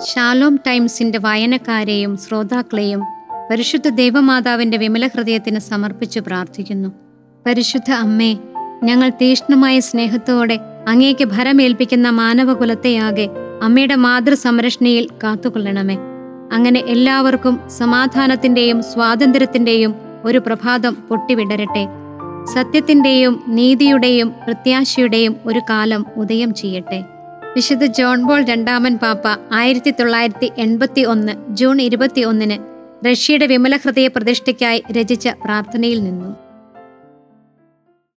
Shalom ടൈംസിന്റെ വായനക്കാരെയും ശ്രോതാക്കളെയും പരിശുദ്ധ ദൈവമാതാവിന്റെ വിമല ഹൃദയത്തിന് സമർപ്പിച്ചു പ്രാർത്ഥിക്കുന്നു പരിശുദ്ധ അമ്മേ ഞങ്ങൾ തീഷ്ണമായ സ്നേഹത്തോടെ അങ്ങേക്ക് ഭരമേൽപ്പിക്കുന്ന മാനവകുലത്തെയാകെ അമ്മയുടെ മാതൃ സംരക്ഷണയിൽ കാത്തുകൊള്ളണമേ അങ്ങനെ എല്ലാവർക്കും സമാധാനത്തിന്റെയും സ്വാതന്ത്ര്യത്തിന്റെയും ഒരു പ്രഭാതം പൊട്ടിവിടരട്ടെ സത്യത്തിന്റെയും നീതിയുടെയും പ്രത്യാശയുടെയും ഒരു കാലം ഉദയം ചെയ്യട്ടെ വിശുദ്ധ ജോൺ ബോൾ രണ്ടാമൻ പാപ്പ ആയിരത്തി തൊള്ളായിരത്തി എൺപത്തി ഒന്ന് ജൂൺ ഇരുപത്തി ഒന്നിന് റഷ്യയുടെ വിമല ഹൃദയ പ്രതിഷ്ഠയ്ക്കായി രചിച്ച പ്രാർത്ഥനയിൽ നിന്നു